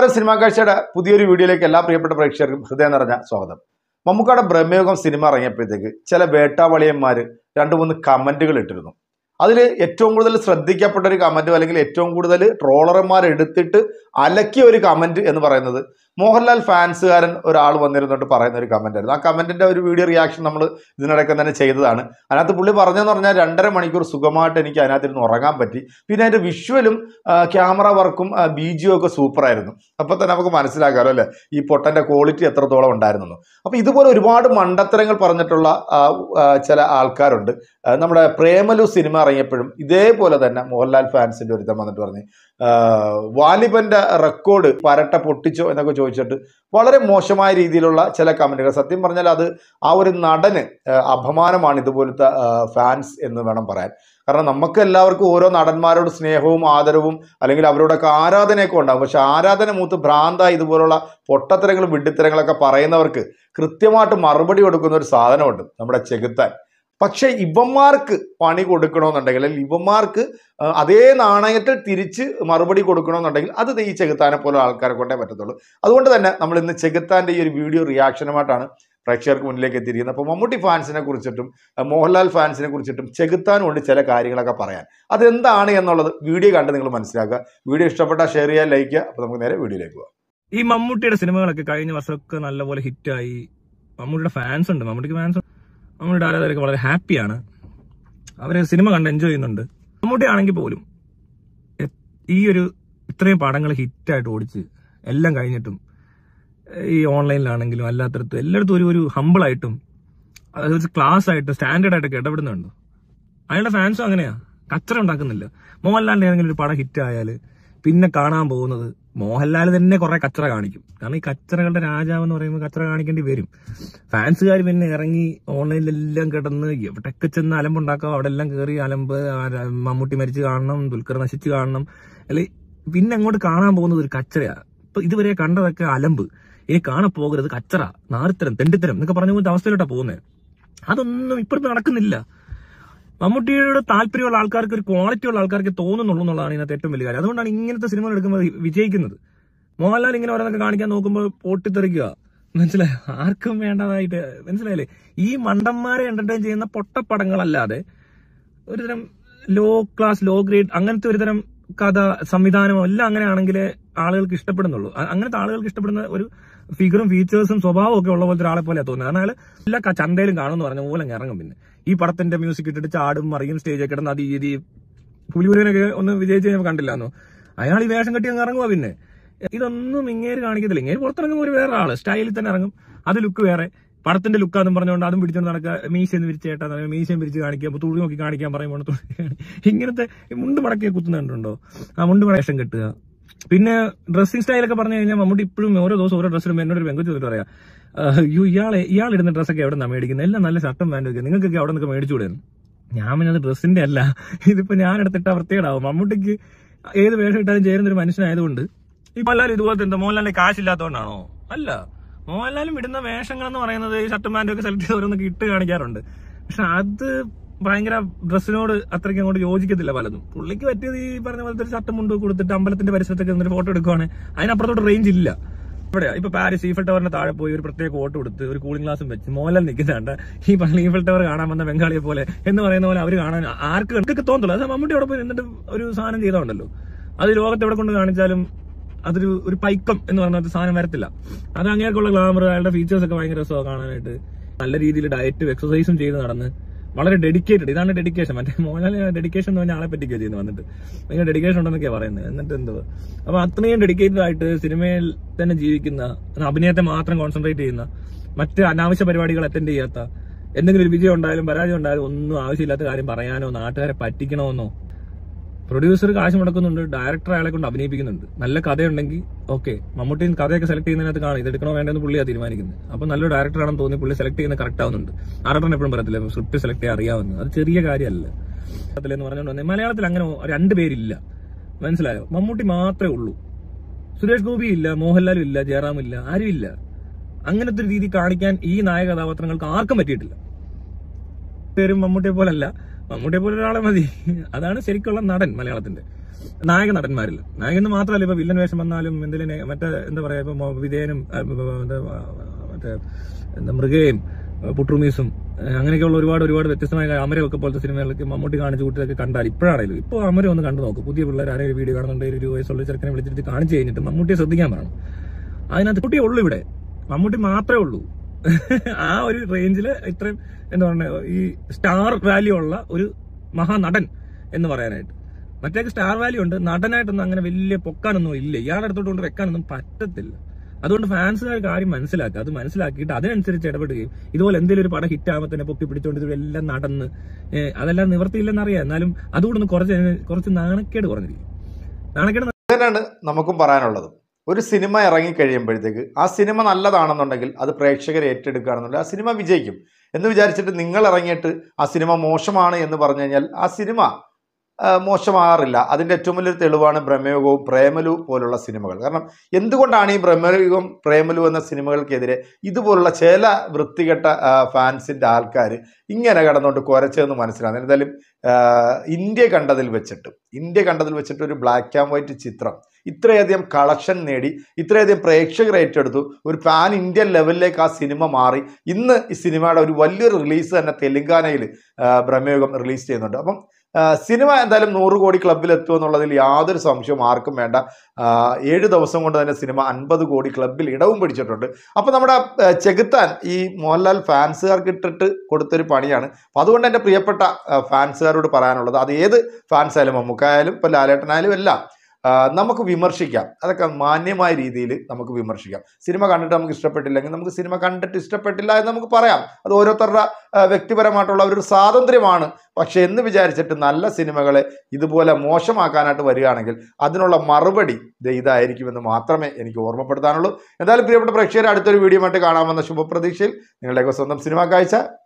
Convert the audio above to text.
നമസ്കാരം സിനിമാ കാഴ്ചയുടെ പുതിയൊരു വീഡിയോയിലേക്ക് എല്ലാ പ്രിയപ്പെട്ട പ്രേക്ഷകർക്കും ഹൃദയം നിറഞ്ഞ സ്വാഗതം മമ്മൂക്കാടെ ബ്രഹ്മയുഗം സിനിമ ഇറങ്ങിയപ്പോഴത്തേക്ക് ചില വേട്ടാവളിയന്മാർ രണ്ട് മൂന്ന് കമന്റുകൾ ഇട്ടിരുന്നു അതിൽ ഏറ്റവും കൂടുതൽ ശ്രദ്ധിക്കപ്പെട്ട ഒരു കമന്റ് അല്ലെങ്കിൽ ഏറ്റവും കൂടുതൽ ട്രോളർമാർ എടുത്തിട്ട് അലക്കിയ ഒരു കമന്റ് എന്ന് പറയുന്നത് മോഹൻലാൽ ഫാൻസുകാരൻ ഒരാൾ വന്നിരുന്നിട്ട് പറയുന്ന ഒരു കമന്റ് ആയിരുന്നു ആ കമന്റിന്റെ ഒരു വീഡിയോ റിയാക്ഷൻ നമ്മൾ ഇതിനിടയ്ക്ക് തന്നെ ചെയ്തതാണ് അതിനകത്ത് പുള്ളി പറഞ്ഞതെന്ന് പറഞ്ഞാൽ രണ്ടര മണിക്കൂർ സുഖമായിട്ട് എനിക്ക് അതിനകത്തിരുന്ന് ഉറങ്ങാൻ പറ്റി പിന്നെ അതിന്റെ വിഷ്വലും ക്യാമറ വർക്കും ബി ജിയും ഒക്കെ സൂപ്പറായിരുന്നു അപ്പോൾ തന്നെ നമുക്ക് മനസ്സിലാക്കാമല്ലോ അല്ലേ ഈ പൊട്ടന്റെ ക്വാളിറ്റി എത്രത്തോളം ഉണ്ടായിരുന്നു അപ്പോൾ ഇതുപോലെ ഒരുപാട് മണ്ടത്തരങ്ങൾ പറഞ്ഞിട്ടുള്ള ആ, ആ, ചില ആൾക്കാരുണ്ട് ആ, നമ്മുടെ പ്രേമലു സിനിമ ഇറങ്ങിയപ്പോഴും ഇതേപോലെ തന്നെ മോഹൻലാൽ ഫാൻസിന്റെ ഒരുത്തം വന്നിട്ട് പറഞ്ഞ് ആ, വാലിബന്റെ റെക്കോർഡ് പരട്ട പൊട്ടിച്ചോ എന്നൊക്കെ ചോദിച്ചിട്ട് വളരെ മോശമായ രീതിയിലുള്ള ചില കമന്റുകൾ സത്യം പറഞ്ഞാൽ അത് ആ ഒരു നടന് ആ, അപമാനമാണ് ഇതുപോലത്തെ ഫാൻസ് എന്ന് വേണം പറയാൻ കാരണം നമുക്ക് എല്ലാവർക്കും ഓരോ നടന്മാരോട് സ്നേഹവും ആദരവും അല്ലെങ്കിൽ അവരോടൊക്കെ ആരാധനയൊക്കെ ഉണ്ടാകും പക്ഷെ ആരാധന മൂത്ത് ഭ്രാന്തായി ഇതുപോലുള്ള പൊട്ടത്തരങ്ങളും വിഡ്ഢിത്തരങ്ങളൊക്കെ പറയുന്നവർക്ക് കൃത്യമായിട്ട് മറുപടി കൊടുക്കുന്ന ഒരു സാധനമുണ്ട് നമ്മുടെ ചെകുത്താൻ പക്ഷെ ഇവന്മാർക്ക് പണി കൊടുക്കണമെന്നുണ്ടെങ്കിൽ അല്ലെങ്കിൽ ഇവന്മാർക്ക് ആ, അതേ നാണയത്തിൽ തിരിച്ച് മറുപടി കൊടുക്കണമെന്നുണ്ടെങ്കിൽ അത് ദേ ഈ ചെകുത്താനെ പോലെ ആൾക്കാരെ കൊണ്ടേ പറ്റത്തുള്ളൂ അതുകൊണ്ട് തന്നെ നമ്മൾ ഇന്ന് ചെകുത്താൻ്റെ ഈ ഒരു വീഡിയോ റിയാക്ഷനുമായിട്ടാണ് പ്രേക്ഷകർക്ക് മുന്നിലേക്ക് എത്തിയിരിക്കുന്നത് അപ്പോൾ മമ്മൂട്ടി ഫാൻസിനെ കുറിച്ചിട്ടും ആ, മോഹൻലാൽ ഫാൻസിനെ കുറിച്ചിട്ടും ചെകുത്താനും ഉണ്ട് ചില കാര്യങ്ങളൊക്കെ പറയാൻ അതെന്താണ് എന്നുള്ളത് വീഡിയോ കണ്ട് നിങ്ങൾ മനസ്സിലാക്കുക വീഡിയോ ഇഷ്ടപ്പെട്ടാൽ ഷെയർ ചെയ്യുക ലൈക്ക് ചെയ്യുക അപ്പോൾ നമുക്ക് നേരെ വീഡിയോയിലേക്ക് പോകാം ഈ മമ്മൂട്ടിയുടെ സിനിമകളൊക്കെ കഴിഞ്ഞ വർഷമൊക്കെ നല്ലപോലെ ഹിറ്റായി മമ്മൂട്ടിയുടെ ഫാൻസ് ഉണ്ട് മമ്മൂട്ടിക്ക് ഫാൻസ് മമ്മൂട്ടിയുടെ ആരാധകരൊക്കെ വളരെ ഹാപ്പിയാണ് അവര് സിനിമ കണ്ട് എൻജോയ് ചെയ്യുന്നുണ്ട് മമ്മൂട്ടി ആണെങ്കിൽ പോലും എ- ഈ ഒരു ഇത്രയും പടങ്ങൾ ഹിറ്റായിട്ട് ഓടിച്ച് എല്ലാം കഴിഞ്ഞിട്ടും ഈ ഓൺലൈനിലാണെങ്കിലും അല്ലാത്തടത്തും എല്ലായിടത്തും ഒരു ഒരു ഹമ്പിളായിട്ടും അതായത് ക്ലാസ് ആയിട്ട് സ്റ്റാൻഡേർഡ് ആയിട്ടൊക്കെ ഇടപെടുന്നുണ്ട് അയാളുടെ ഫാൻസും അങ്ങനെയാ കച്ചറ ഉണ്ടാക്കുന്നില്ല മോഹൻലാലിന്റെ ഏതെങ്കിലും ഒരു പടം ഹിറ്റ് ആയാൽ പിന്നെ കാണാൻ പോകുന്നത് മോഹൻലാൽ തന്നെ കുറെ കച്ചറ കാണിക്കും കാരണം ഈ കച്ചറകളുടെ രാജാവ് എന്ന് പറയുമ്പോൾ കച്ചറ കാണിക്കേണ്ടി വരും ഫാൻസുകാർ പിന്നെ ഇറങ്ങി ഓൺലൈനിലെല്ലാം കിടന്ന് എവിടെയൊക്കെ ചെന്ന് അലമ്പുണ്ടാക്കാം അവിടെ എല്ലാം കയറി അലമ്പ് ആര- മമ്മൂട്ടി മരിച്ച് കാണണം ദുൽഖർ നശിച്ച് കാണണം അല്ലെ പിന്നെ അങ്ങോട്ട് കാണാൻ പോകുന്നത് ഒരു കച്ചറയാ ഇപ്പൊ ഇതുവരെ കണ്ടതൊക്കെ അലമ്പ് ഇനി കാണാൻ പോകരുത് കച്ചറ നാറിത്തരം തെണ്ടിത്തരം എന്നൊക്കെ പറഞ്ഞ പോലത്തെ അവസ്ഥയിലോട്ടാ പോകുന്നത് അതൊന്നും ഇപ്പോഴത്തെ നടക്കുന്നില്ല മമ്മൂട്ടിയുടെ താല്പര്യമുള്ള ആൾക്കാർക്ക് ഒരു ക്വാളിറ്റി ഉള്ള ആൾക്കാർക്ക് തോന്നുന്നുള്ളൂ എന്നുള്ളതാണ് ഇതിനകത്ത് ഏറ്റവും വലിയ കാര്യം അതുകൊണ്ടാണ് ഇങ്ങനത്തെ സിനിമകൾ എടുക്കുമ്പോൾ വിജയിക്കുന്നത് മോഹൻലാൽ ഇങ്ങനെ ഓരോന്നൊക്കെ കാണിക്കാൻ നോക്കുമ്പോൾ പൊട്ടിത്തെറിക്കുക മനസ്സിലായോ ആർക്കും വേണ്ടതായിട്ട് മനസ്സിലായില്ലേ ഈ മണ്ടന്മാരെ എന്റർടൈൻ ചെയ്യുന്ന പൊട്ടപ്പടങ്ങളല്ലാതെ ഒരുതരം ലോ ക്ലാസ് ലോ ഗ്രേഡ് അങ്ങനത്തെ ഒരുതരം കഥ സംവിധാനമോ എല്ലാം അങ്ങനെയാണെങ്കിൽ ആളുകൾക്ക് ഇഷ്ടപ്പെടുന്നുള്ളൂ അ- അങ്ങനത്തെ ആളുകൾക്ക് ഇഷ്ടപ്പെടുന്ന ഒരു ഫിഗറും ഫീച്ചേഴ്സും സ്വഭാവവും ഒക്കെ ഉള്ള പോലത്തെ ഒരാളെ പോലെ തോന്നുന്നത് കാരണം അയാൾ എല്ലാ ക- ചന്തയിലും കാണുമെന്ന് പറഞ്ഞ പോലെ അങ്ങ് ഇറങ്ങും പിന്നെ ഈ പടത്തിന്റെ മ്യൂസിക് ഇട്ടിട്ട് ചാടും മറിയും സ്റ്റേജൊക്കെ കിടന്ന് അത് ഈ പുലിമുരുകനൊക്കെ ഒന്ന് വിജയിച്ച് കഴിഞ്ഞാൽ കണ്ടില്ലാന്നോ അയാൾ ഈ വേഷം കെട്ടി അങ്ങ് ഇറങ്ങുക പിന്നെ ഇതൊന്നും ഇങ്ങേര് കാണിക്കത്തില്ല ഇങ്ങേര് പുറത്തിറങ്ങുമ്പോൾ ഒരു വേറെ ആള് സ്റ്റൈലിൽ തന്നെ ഇറങ്ങും അത് ലുക്ക് വേറെ പടത്തിന്റെ ലുക്കാന്നും പറഞ്ഞുകൊണ്ട് അതും പിടിച്ചോണ്ട് നടക്കുക മീശയെന്ന് വിരിച്ചേട്ടാ മീശയും പിരിച്ച് കാണിക്കുക തുള്ളി നോക്കി കാണിക്കാൻ പറയുമ്പോൾ തുള്ളി കാണി- ഇങ്ങനത്തെ ഈ മുണ്ട് മടക്കി കുത്തുന്നുണ്ടോ ആ മുണ്ട് വേഷം കെട്ടുക പിന്നെ ഡ്രസ്സിംഗ് സ്റ്റൈലൊക്കെ പറഞ്ഞു കഴിഞ്ഞാൽ മമ്മൂട്ടി ഇപ്പോഴും ഓരോ ദിവസം ഓരോ ഡ്രസ്സിലും എന്നോട് ഒരു പെങ്കുച്ചു ചോദിച്ചിട്ട് പറയാം അയ്യോ ഇയാളെ ഇയാൾ ഇടുന്ന ഡ്രസ്സൊക്കെ എവിടെ നിന്നാണ് മേടിക്കുന്നത് എല്ലാം നല്ല ഷർട്ടും പാൻറ്റും ഒക്കെ നിങ്ങൾക്കൊക്കെ അവിടെ നിന്നൊക്കെ മേടിച്ചുകൂടെ ഞാൻ പറഞ്ഞത് ഡ്രസ്സിന്റെ അല്ല ഇതിപ്പോ ഞാൻ എടുത്തിട്ട് വൃത്തികേടാവും മമ്മൂട്ടിക്ക് ഏത് വേഷം ഇട്ടാലും ചേരുന്ന ഒരു മനുഷ്യനായതുകൊണ്ട് ഈ മോഹൻലാൽ ഇതുപോലത്തെ എന്താ മോഹൻലാലിന്റെ കാശില്ലാത്തതുകൊണ്ടാണോ അല്ല മോഹൻലാലും ഇടുന്ന വേഷങ്ങൾ എന്ന് പറയുന്നത് ഈ ഷർട്ടും പാൻറ്റും ഒക്കെ സെലക്ട് ചെയ്ത് ഓരോന്നൊക്കെ ഇട്ട് കാണിക്കാറുണ്ട് പക്ഷെ അത് ഭയങ്കര ഡ്രസ്സിനോട് അത്രയ്ക്ക് അങ്ങോട്ട് യോജിക്കത്തില്ല പലതും പുള്ളിക്ക് പറ്റിയത് ഈ പറഞ്ഞ പോലത്തെ ഒരു ഷർട്ട് മുണ്ട് കൊടുത്തിട്ട് അമ്പലത്തിന്റെ പരിസരത്തൊക്കെ നിന്നൊരു ഫോട്ടോ എടുക്കുവാണ് അതിനപ്പുറത്തോട്ട് റേഞ്ച് ഇല്ല ഇവിടെ ഇപ്പൊ പാരീസ് ഈഫൽ ടവറിന്റെ താഴെ പോയി ഒരു പ്രത്യേക കോട്ട് കൊടുത്ത് ഒരു കൂളിംഗ് ഗ്ലാസും വെച്ച് മോഹൻലാൽ നിൽക്കുന്നുണ്ട് ഈ പറഞ്ഞ ഈഫൽ ടവർ കാണാൻ വന്ന ബംഗാളിയെ പോലെ എന്ന് പറയുന്ന പോലെ അവർ കാണാൻ ആർക്ക് എന്തൊക്കെ തോന്നുള്ളൂ അത് മമ്മൂട്ടി അവിടെ പോയി നിന്നിട്ട് ഒരു സാധനം ചെയ്തോണ്ടല്ലോ അത് ലോകത്ത് എവിടെ കൊണ്ട് കാണിച്ചാലും അതൊരു ഒരു പൈക്കം എന്ന് പറഞ്ഞ ഒരു സാധനം വരത്തില്ല അത് അങ്ങനെയൊക്കെയുള്ള ഗ്ലാമർ അയാളുടെ ഫീച്ചേഴ്സ് ഒക്കെ ഭയങ്കര രസമാണ് കാണാനായിട്ട് നല്ല രീതിയിൽ ഡയറ്റും എക്സസൈസും ചെയ്ത് നടന്ന് വളരെ ഡെഡിക്കേറ്റഡ് ഇതാണ് ഡെഡിക്കേഷൻ മറ്റേ മോഹൻലാൽ ഡെഡിക്കേഷൻ എന്ന് പറഞ്ഞാൽ ആളെ പറ്റിക്കുക ചെയ്യുന്നു വന്നിട്ട് ഭയങ്കര ഡെഡിക്കേഷൻ ഉണ്ടെന്നൊക്കെയാ പറയുന്നത് എന്നിട്ട് എന്തോ അപ്പൊ അത്രയും ഡെഡിക്കേറ്റഡ് ആയിട്ട് സിനിമയിൽ തന്നെ ജീവിക്കുന്ന അഭിനയത്തെ മാത്രം കോൺസെൻട്രേറ്റ് ചെയ്യുന്ന മറ്റ് അനാവശ്യ പരിപാടികൾ അറ്റൻഡ് ചെയ്യാത്ത എന്തെങ്കിലും ഒരു വിജയം ഉണ്ടായാലും പരാജയം ഉണ്ടായാലും ഒന്നും ആവശ്യമില്ലാത്ത കാര്യം പറയാനോ നാട്ടുകാരെ പറ്റിക്കണമെന്നോ പ്രൊഡ്യൂസർ കാശ് മുടക്കുന്നുണ്ട് ഡയറക്ടർ അയാളെ കൊണ്ട് അഭിനയിപ്പിക്കുന്നുണ്ട് നല്ല കഥയുണ്ടെങ്കിൽ ഓക്കെ മമ്മൂട്ടിയും കഥയൊക്കെ സെലക്ട് ചെയ്യുന്നതിനകത്ത് കാണും ഇത് എടുക്കണോ വേണ്ടെന്ന് പുള്ളിയാണ് തീരുമാനിക്കുന്നത് അപ്പൊ നല്ലൊരു ഡയറക്ടർ ആണെന്ന് തോന്നി പുള്ളി സെലക്ട് ചെയ്യുന്നത് കറക്റ്റ് ആവുന്നുണ്ട് ആരുടെ എപ്പോഴും പറയത്തില്ല സ്ക്രിപ്റ്റ് സെലക്ട് ചെയ്യാൻ അറിയാവുന്നത് അത് ചെറിയ കാര്യമല്ല എന്ന് പറഞ്ഞുകൊണ്ട് വന്നേ മലയാളത്തിൽ അങ്ങനെ രണ്ട് പേരില്ല മനസ്സിലായോ മമ്മൂട്ടി മാത്രമേ ഉള്ളൂ സുരേഷ് ഗോപി ഇല്ല മോഹൻലാലും ഇല്ല ജയറാം ഇല്ല ആരും ഇല്ല അങ്ങനത്തെ ഒരു രീതി കാണിക്കാൻ ഈ നായക കഥാപാത്രങ്ങൾക്ക് ആർക്കും പറ്റിയിട്ടില്ല പേരും മമ്മൂട്ടിയെ പോലല്ല മമ്മൂട്ടിയെ പോലെ ഒരാളെ മതി അതാണ് ശരിക്കുള്ള നടൻ മലയാളത്തിന്റെ നായക നടന്മാരിൽ നായകൻ എന്ന് മാത്രമല്ല ഇപ്പൊ വില്ലൻ വേഷം വന്നാലും എന്തെങ്കിലും മറ്റേ എന്താ പറയാ ഇപ്പൊ മോ- വിധേയനും ആ, ഇപ്പൊ എന്താ, ആ, മറ്റേ എന്താ മൃഗയും ആ, പുട്രുമീസും ആ, അങ്ങനെയൊക്കെയുള്ള ഒരുപാട് ഒരുപാട് വ്യത്യസ്തമായ അമരമൊക്കെ പോലത്തെ സിനിമകളൊക്കെ മമ്മൂട്ടി കാണിച്ചു കൂട്ടിയൊക്കെ കണ്ടാൽ ഇപ്പോഴാണെങ്കിലും ഇപ്പോൾ അമരം ഒന്ന് കണ്ടു നോക്കും പുതിയ പിള്ളേർ ആരെങ്കിലും വീഡിയോ കാണുന്നുണ്ടെങ്കിൽ ഒരു വയസ്സുള്ള ചെറുക്കനെ വിളിച്ചിട്ട് കാണിച്ചു കഴിഞ്ഞിട്ട് മമ്മൂട്ടിയെ ശ്രദ്ധിക്കാൻ പറയണം അതിനകത്ത് കുട്ടിയേ ഉള്ളൂ ഇവിടെ മമ്മൂട്ടി മാത്രമേ ഉള്ളൂ ആ ഒരു റേഞ്ചിൽ ഇത്രയും എന്താ പറയുക ഈ സ്റ്റാർ വാല്യൂ ഉള്ള ഒരു മഹാനടൻ എന്ന് പറയാനായിട്ട് മറ്റേക്ക് സ്റ്റാർ വാല്യൂ ഉണ്ട് നടനായിട്ടൊന്നും അങ്ങനെ വലിയ പൊക്കാനൊന്നും ഇല്ല ഇയാളുടെ അടുത്തോട്ട് കൊണ്ട് വെക്കാനൊന്നും പറ്റത്തില്ല അതുകൊണ്ട് ഫാൻസുകാർ കാര്യം മനസ്സിലാക്കുക അത് മനസ്സിലാക്കിയിട്ട് അതിനനുസരിച്ച് ഇടപെടുകയും ഇതുപോലെ എന്തെങ്കിലും ഒരു പടം ഹിറ്റ് ആകുമ്പോൾ തന്നെ പൊക്കി പിടിച്ചോണ്ട് ഇതെല്ലാം നടന്ന് ഏ, അതെല്ലാം നിവർത്തിയില്ലെന്നറിയാം എന്നാലും അതുകൊണ്ട് ഒന്ന് കുറച്ച് കുറച്ച് നാണക്കേട് കുറഞ്ഞിരിക്കും നാണക്കേട് തന്നെയാണ് നമുക്കും പറയാനുള്ളത് ഒരു സിനിമ ഇറങ്ങി കഴിയുമ്പോഴത്തേക്ക് ആ സിനിമ നല്ലതാണെന്നുണ്ടെങ്കിൽ അത് പ്രേക്ഷകർ ഏറ്റെടുക്കുകയാണെന്നുണ്ടെങ്കിൽ ആ സിനിമ വിജയിക്കും എന്ന് വിചാരിച്ചിട്ട് നിങ്ങൾ ഇറങ്ങിയിട്ട് ആ സിനിമ മോശമാണ് എന്ന് പറഞ്ഞു കഴിഞ്ഞാൽ ആ സിനിമ ആ, മോശമാകാറില്ല അതിൻ്റെ ഏറ്റവും വലിയൊരു തെളിവാണ് ബ്രഹ്മയുഗവും പ്രേമലു പോലുള്ള സിനിമകൾ കാരണം എന്തുകൊണ്ടാണ് ഈ ബ്രഹ്മയുഗം പ്രേമലു എന്ന സിനിമകൾക്കെതിരെ ഇതുപോലുള്ള ചില വൃത്തികെട്ട ഫാൻസിൻ്റെ ആൾക്കാർ ഇങ്ങനെ കടന്നുകൊണ്ട് കുരച്ചതെന്ന് മനസ്സിലാകുന്നത് എന്തായാലും ആ, ഇന്ത്യ കണ്ടതിൽ വെച്ചിട്ട് ഇന്ത്യ കണ്ടതിൽ വെച്ചിട്ട് ഒരു ബ്ലാക്ക് ആൻഡ് വൈറ്റ് ചിത്രം ഇത്രയധികം കളക്ഷൻ നേടി ഇത്രയധികം പ്രേക്ഷകർ ഏറ്റെടുത്തു ഒരു പാൻ ഇന്ത്യൻ ലെവലിലേക്ക് ആ സിനിമ മാറി ഇന്ന് ഈ സിനിമയുടെ ഒരു വലിയൊരു റിലീസ് തന്നെ തെലങ്കാനയിൽ ബ്രഹ്മയുഗം റിലീസ് ചെയ്യുന്നുണ്ട് അപ്പം ആ, സിനിമ എന്തായാലും നൂറ് കോടി ക്ലബിൽ എത്തുമെന്നുള്ളതിൽ യാതൊരു സംശയവും ആർക്കും വേണ്ട ആ, ഏഴ് ദിവസം കൊണ്ട് തന്നെ സിനിമ അൻപത് കോടി ക്ലബിൽ ഇടവും പിടിച്ചിട്ടുണ്ട് അപ്പോൾ നമ്മുടെ ആ, ചെകുത്താൻ ഈ മോഹൻലാൽ ഫാൻസുകാർക്ക് ഇട്ടിട്ട് കൊടുത്തൊരു പണിയാണ് അപ്പോൾ അതുകൊണ്ട് എൻ്റെ പ്രിയപ്പെട്ട ആ, ഫാൻസുകാരോട് പറയാനുള്ളത് അത് ഏത് ഫാൻസ് ആയാലും മമ്മൂക്കായാലും ഇപ്പോൾ ലാലേട്ടനായാലും എല്ലാം ആ, നമുക്ക് വിമർശിക്കാം അതൊക്കെ മാന്യമായ രീതിയിൽ നമുക്ക് വിമർശിക്കാം സിനിമ കണ്ടിട്ട് നമുക്ക് ഇഷ്ടപ്പെട്ടില്ലെങ്കിൽ നമുക്ക് സിനിമ കണ്ടിട്ട് ഇഷ്ടപ്പെട്ടില്ല എന്ന് നമുക്ക് പറയാം അത് ഓരോരുത്തരുടെ ആ, വ്യക്തിപരമായിട്ടുള്ള ഒരു സ്വാതന്ത്ര്യമാണ് പക്ഷെ എന്ന് വിചാരിച്ചിട്ട് നല്ല സിനിമകളെ ഇതുപോലെ മോശമാക്കാനായിട്ട് വരികയാണെങ്കിൽ അതിനുള്ള മറുപടി ദേ ഇതായിരിക്കുമെന്ന് മാത്രമേ എനിക്ക് ഓർമ്മപ്പെടുത്താനുള്ളൂ എന്തായാലും പ്രിയപ്പെട്ട പ്രേക്ഷകരെ അടുത്തൊരു വീഡിയോ ആയിട്ട് കാണാമെന്ന ശുഭപ്രതീക്ഷയിൽ നിങ്ങളുടെയൊക്കെ സ്വന്തം സിനിമ കാഴ്ച